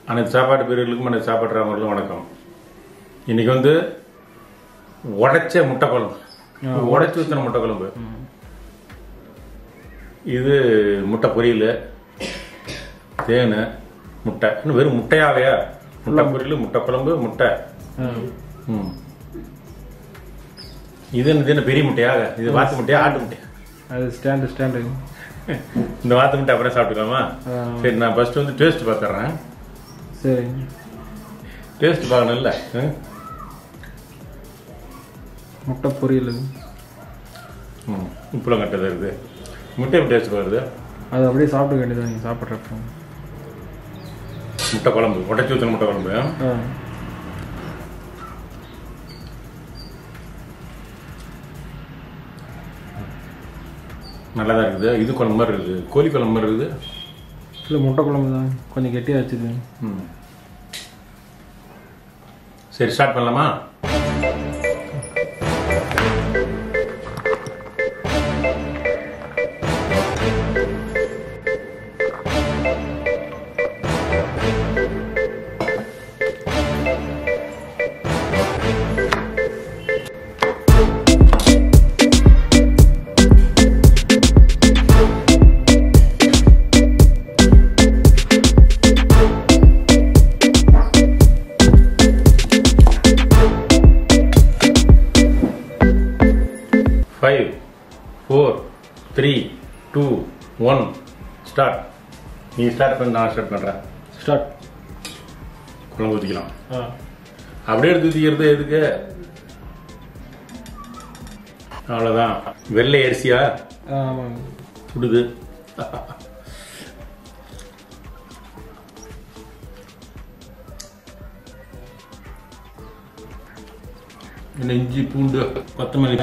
அனைத்து சாப்பாட்டு பிரிவுகளுக்கும் அனைத்து சாப்பாடுறவங்களுக்கும் வணக்கம் இன்னைக்கு வந்து உடைச்ச முட்டை குழம்பு உடைச்சு ஊற்றின முட்டை குழம்பு இது முட்டை பொரியல் தேன் முட்டை இன்னும் வெறும் முட்டையாவையா முட்டை பொரியல் முட்டை குழம்பு முட்டை ம் இது என்ன இது என்ன பெரிய முட்டையாக இது வாத்து முட்டையா ஆட்டு முட்டையா அது ஸ்டாண்டு ஸ்டாண்டு இந்த வாத்து முட்டை அப்புறம் சாப்பிட்டுக்கலாமா சரி நான் ஃபர்ஸ்ட் வந்து டேஸ்ட் பார்த்துறேன் சரி டேஸ்ட் பார்க்கணும்ல ம்? முட்டை பொரியல் ம் உப்புலம் கட்டது இருக்குது முட்டை டேஸ்ட் வருது அது அப்படியே சாப்பிட வேண்டியது நீங்கள் சாப்பிட்றப்போ முட்டை குழம்பு உடச்சி ஊற்றின முட்டை குழம்பு ஆ நல்லா தான் இருக்குது இது குழம்பு மாதிரி இருக்குது கோழி குழம்பு மாதிரி இருக்குது இல்லை முட்டை குழம்பு தான் கொஞ்சம் கெட்டியாக வச்சுது ம் சரி ஸ்டார்ட் பண்ணலாமா five four three two one start நீ ஸ்டார்ட் பண்ணி நான் ஸ்டார்ட் பண்ணுறேன் ஸ்டார்ட் குழம்பு ஊற்றிக்கலாம் ஆ அப்படியே எடுத்து ஊற்றிக்கிறது எதுக்கு அவ்வளோதான் வெள்ளை அரிசியா ஆமாங்க சுடுது என்ன இஞ்சி பூண்டு கொத்தமல்லி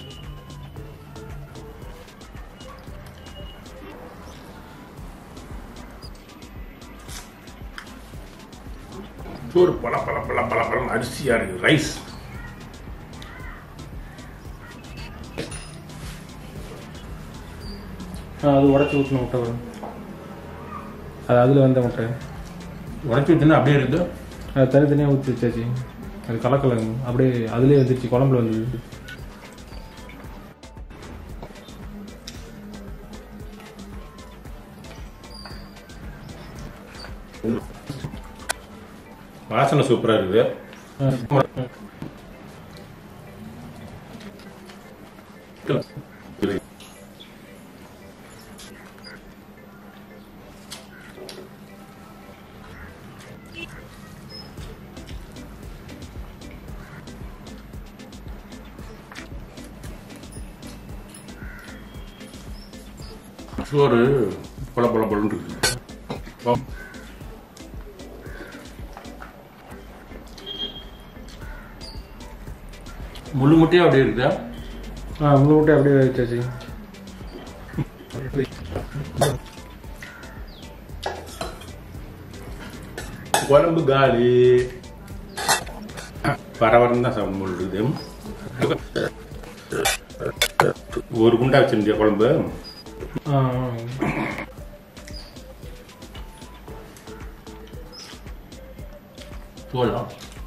சோறு பல பல பல பல பல அரிசியா இருக்கு ரைஸ் ஆ அது உடச்சி ஊற்றின முட்டை வரும் அது அதில் வந்த முட்டை உடச்சி ஊற்றினா அப்படியே இருக்குது அது தனித்தனியாக ஊற்றி வச்சாச்சு அது கலக்கலங்க அப்படியே அதுலேயே வந்துருச்சு குழம்புல வந்தது வாசனை சூப்பரா இருக்குது ஆ சோறு பல பல பலன்னு இருக்குது வா. முழு முட்டையா அப்படியே இருக்குதா ஆ முழு முட்டை அப்படியே வச்சாச்சு குழம்பு காலி பரவரம் தான் சாப்பிட முடியுது ஒரு குண்டா வச்சிருந்தியா குழம்பு ஆ ஆ. போலாம்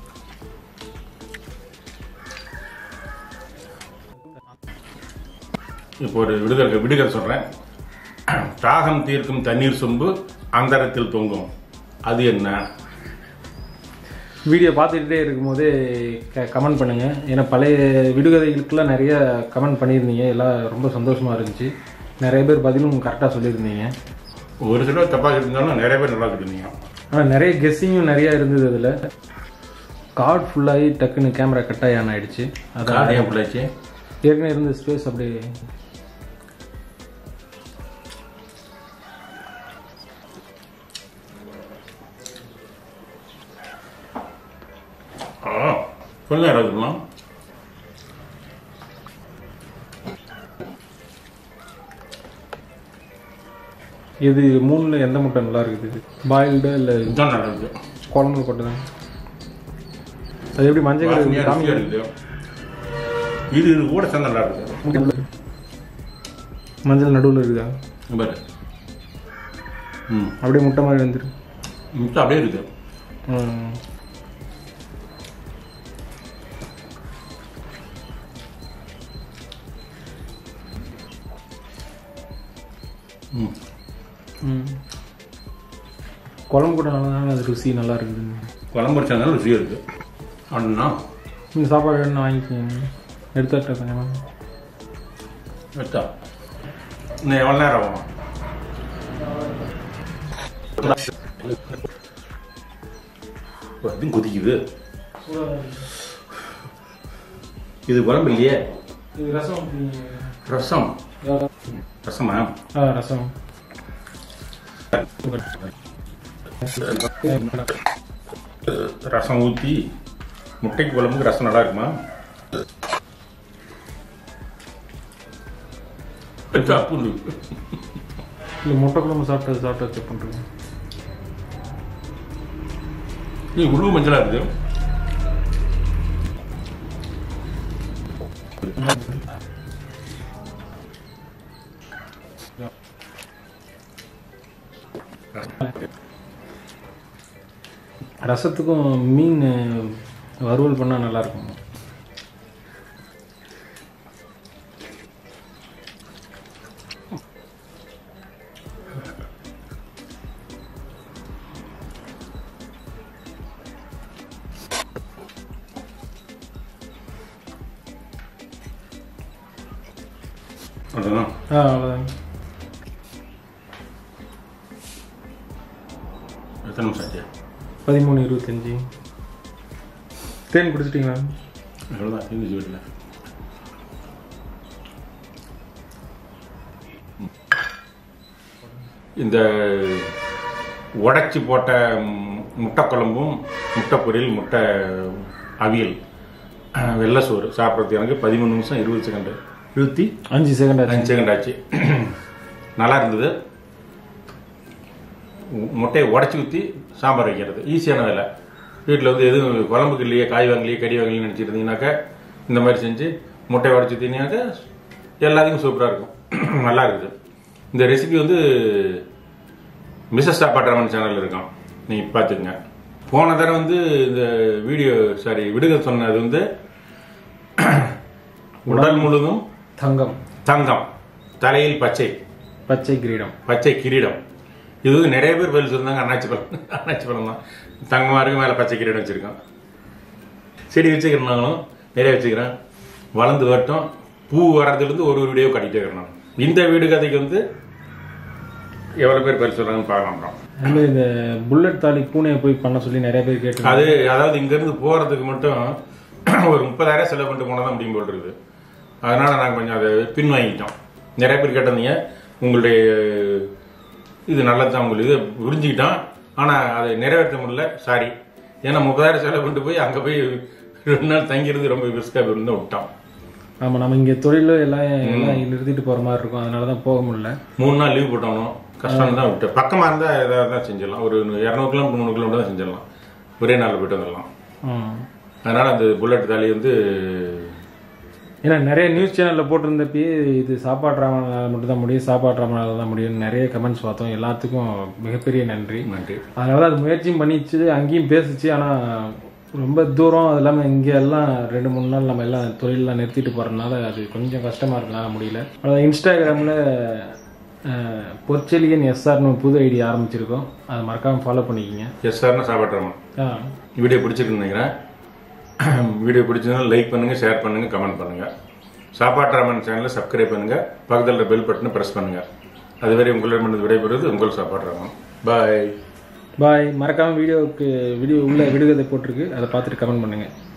இப்போ ஒரு விடுதலை விடுதலை சொல்றேன் தாகம் தீர்க்கும் தண்ணீர் சொம்பு அந்தரத்தில் தொங்கும் அது என்ன வீடியோ பார்த்துக்கிட்டே இருக்கும்போதே க கமெண்ட் பண்ணுங்க ஏன்னா பழைய விடுகதைகளுக்கெல்லாம் நிறைய கமெண்ட் பண்ணியிருந்தீங்க எல்லாம் ரொம்ப சந்தோஷமா இருந்துச்சு நிறைய பேர் பதிலும் கரெக்டாக சொல்லியிருந்தீங்க ஒரு சில தப்பாக இருந்தாலும் நிறைய பேர் நல்லா இருந்தீங்க ஆனால் நிறைய கெஸ்ஸிங்கும் நிறைய இருந்தது அதில் கார்டு ஃபுல்லாகி டக்குன்னு கேமரா கட் ஆகி ஆன் ஆயிடுச்சு அதான் கார்டு ஏன் பிள்ளைச்சு ஏற்கனவே இருந்த ஸ்பேஸ் அப்படியே ஆ கொஞ்சம் நேரம் இருக்குமா இது மூணில் எந்த முட்டை நல்லா இருக்குது பாயில்டு இல்லை இதுதான் நல்லா இருக்கு குழம்புல போட்டுதான் அது எப்படி மஞ்சள் வாசனையா கலர் காமி ருசியா இருக்குது இது இது கூட சேர்ந்து நல்லா இருக்கு மஞ்சள் நடுவில் இருக்குதா இங்க பாரு ம் அப்படியே முட்டை மாதிரி வந்துரு முட்டை அப்படியே இருக்குது ம் ம் ம் குழம்பு கூட நல்லா அது ருசி நல்லா இருக்குது குழம்பு வச்சதுனால ருசியாக இருக்குது அண்ணா இந்த சாப்பாடு வேணும் வாங்கிக்கோங்க எடுத்துட்டேன் கொஞ்சமாக எடுத்தா இன்னும் எவ்வளோ நேரம் ஆகும் இப்போ அதுவும் கொதிக்குது இது குழம்பு இல்லையே இது ரசம் ரசம் ரசமா ஆ ரசம் ரசம் ஊற்றி முட்டைக்கு குழம்புக்கு ரசம் நல்லா இருக்குமா பூண்டு இல்லை முட்டை குழம்பு சாப்பிட்டு சாப்பிட்டு செக் பண்ணுறேன் நீ உருவு மஞ்சளா இருக்குது ரசத்துக்கும் மீன் வறுவல் பண்ணால் நல்லாயிருக்கும் அதுதான் ஆ அவ்வளோதாங்க எத்தனை நிமிஷம் ஆச்சு பதிமூணு இருபத்தஞ்சி தேன் குடிச்சிட்டிங்களா அவ்வளோதான் தீர்ந்து வீட்டில் இந்த உடைச்சி போட்ட ம், முட்டை குழம்பும் முட்டை பொரியல் முட்டை அவியல் அஹ், வெள்ளை சோறு சாப்பிட்றதுக்கு எனக்கு பதிமூணு நிமிஷம் இருபது செகண்டு இருபத்தி அஞ்சு செகண்ட் ஆச்சு அஞ்சு செகண்ட் ஆச்சு நல்லா இருந்தது மு- முட்டையை உடச்சி ஊற்றி சாம்பார் வைக்கிறது ஈஸியான வேலை வீட்டில் வந்து எதுவும் குழம்புக்கு இல்லையே காய் வாங்கலையே கறி வாங்கலையே நினச்சிட்டு இருந்தீங்கன்னாக்கா இந்த மாதிரி செஞ்சு முட்டையை உடச்சி ஊற்றினீங்கன்னாக்கா எல்லாத்துக்கும் சூப்பராக இருக்கும் நல்லா இருக்குது இந்த ரெசிபி வந்து மிஸ்ஸஸ் சாப்பாட்ராமன் சேனலில் இருக்கும் நீங்கள் பார்த்துக்குங்க போன தடவை வந்து இந்த வீடியோ சாரி விடுக சொன்னது வந்து உடல் முழுதும் தங்கம் தங்கம் தலையில் பச்சை பச்சை கிரீடம் பச்சை கிரீடம் இது வந்து நிறைய பேர் பதில் சொல்லிருந்தாங்க அண்ணாச்சி பழம் அண்ணாச்சி பழம் தான் தங்கமாக இருக்கு மேலே பச்சை கிரீடம் வச்சிருக்கோம் செடி வச்சுக்கிறேன் நாங்களும் நிறைய வச்சுக்கிறேன் வளர்ந்து வரட்டும் பூ வர்றதுலேருந்து ஒரு ஒரு வீடியோ கட்டிகிட்டே இருக்கிறேன் நான். இந்த வீடு கதைக்கு வந்து எவ்வளோ பேர் பதில் சொல்கிறாங்கன்னு பார்க்கலாம் அதுல இந்த புல்லட் தாலி பூனையை போய் பண்ண சொல்லி நிறைய பேர் கேட்டு அது அதாவது இங்கேருந்து போகிறதுக்கு மட்டும் ஒரு முப்பதாயிரம் செலவு பண்ணிட்டு போனால் தான் முடியும் போல் இருக்குது அதனால நாங்கள் கொஞ்சம் அதை பின் வாங்கிட்டோம் நிறைய பேர் கேட்டிருந்தீங்க உங்களுடைய இது நல்லது தான் உங்களுக்கு இது புரிஞ்சுக்கிட்டோம் ஆனால் அதை நிறைவேற்ற முடியல சாரி ஏன்னா முப்பதாயிரம் செலவு பண்ணிட்டு போய் அங்கே போய் ரெண்டு நாள் தங்கியிருந்து ரொம்ப ரிஸ்காக இருந்து விட்டோம் ஆமா நம்ம இங்க தொழில் எல்லாம் எல்லாம் நிறுத்திட்டு போற மாதிரி இருக்கும் அதனால தான் போக முடியல மூணு நாள் லீவ் போட்டோம் கஷ்டம் தான் விட்டு பக்கமாக இருந்தால் எதாவது தான் செஞ்சிடலாம் ஒரு இரநூறு கிலோமீட்டர் முந்நூறு கிலோமீட்டர் தான் செஞ்சிடலாம் ஒரே நாளில் போயிட்டு வந்துடலாம் ம். அதனால அந்த புல்லட் தாலி வந்து ஏன்னா நிறைய நியூஸ் சேனல்ல போட்டிருந்தப்பயே இது சாப்பாடுறாமனால மட்டும் தான் முடியும் சாப்பாடுறாமனால தான் முடியும் நிறைய கமெண்ட்ஸ் பார்த்தோம் எல்லாத்துக்கும் மிகப்பெரிய நன்றி நன்றி அதனால தான் அது முயற்சியும் பண்ணிச்சு அங்கேயும் பேசுச்சு ஆனா ரொம்ப தூரம் அது இல்லாமல் இங்கே எல்லாம் ரெண்டு மூணு நாள் நம்ம எல்லாம் தொழிலெலாம் நிறுத்திட்டு போகிறதுனால அது கொஞ்சம் கஷ்டமாக இருக்கனால முடியல அதாவது இன்ஸ்டாகிராமில் பொற்செலியன் எஸ்ஆர்னு ஒரு புது ஐடி ஆரம்பிச்சிருக்கோம் அதை மறக்காமல் ஃபாலோ பண்ணிக்கிங்க எஸ் சார்னா சாப்பிட்றோம் ஆ வீடியோ பிடிச்சிருக்குன்னு நினைக்கிறேன் வீடியோ பிடிச்சதுன்னா லைக் பண்ணுங்க ஷேர் பண்ணுங்க கமெண்ட் பண்ணுங்க சாப்பாட்டு ராமன் சேனலை சப்ஸ்கிரைப் பண்ணுங்க பக்கத்தில் பெல் பட்டனை பிரஸ் பண்ணுங்க அதுவரை உங்களிடமிருந்து விடைபெறுவது உங்கள் சாப்பாட்டு ராமன் பாய் பாய் மறக்காமல் வீடியோவுக்கு வீடியோ உள்ள விடுகதை போட்டிருக்கு அதை பார்த்துட்டு கமெண்ட் பண்ணுங்கள்